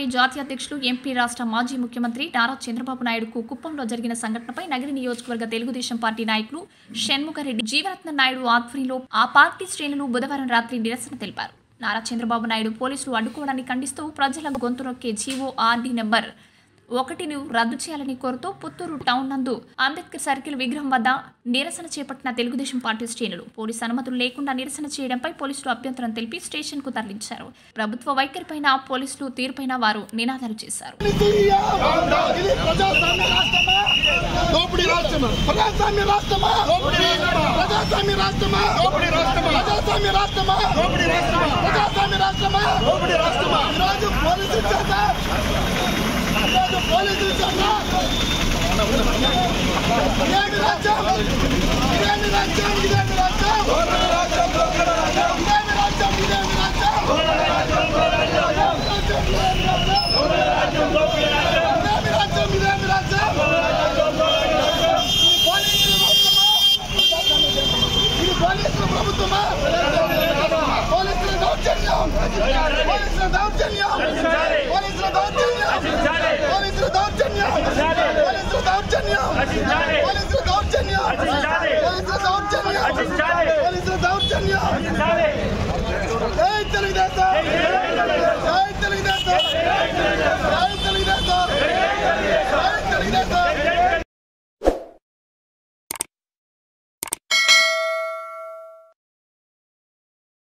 party జాతీయ అధ్యక్షులు MP రాష్ట్ర మాజీ ముఖ్యమంత్రి నారా చంద్రబాబు నాయుడుకు కుప్పంలో జరిగిన సంఘటనపై నగరి నియోజకవర్గ తెలుగుదేశం పార్టీ నాయకులు షణ్ముఖరెడ్డి జీవరత్న నాయుడు ఆధ్వర్యంలో ఆ పార్టీ శ్రేణులు బుధవారం రాత్రి నిరసన తెలిపారు నారా చంద్రబాబు నాయుడు పోలీసులు అడ్డుకోవడాన్ని ఖండిస్తూ ప్రజల గొంతు నొక్కే జీవో ఆర్డీ నెంబర్ ఒకటిని రద్దు చేయాలని కోరుతూ పుత్తూరు టౌన్ నందు అంబేద్కర్ సర్కిల్ విగ్రహం వద్ద నిరసన చేపట్టిన తెలుగుదేశం పార్టీ శ్రేణులు పోలీసు అనుమతులు లేకుండా నిరసన చేయడంపై పోలీసులు అభ్యంతరం తెలిపి స్టేషన్ కు తరలించారు ప్రభుత్వ వైఖరిపైన పోలీసులు తీరుపైన వారు నినాదాలు చేశారు ఇది ప్రజాస్వామ్య రాష్ట్రమా దోపిడీ రాష్ట్రమా ప్రజాస్వామ్య రాష్ట్రమా దోపిడీ రాష్ట్రమా ప్రజాస్వామ్య రాష్ట్రమా దోపిడీ రాష్ట్రమా ప్రజాస్వామ్య రాష్ట్రమా దోపిడీ రాష్ట్రమా ప్రజాస్వామ్య రాష్ట్రమా దోపిడీ రాష్ట్రమా ఈరోజు పోలీసుల చేత ఈరోజు పోలీసుల చేత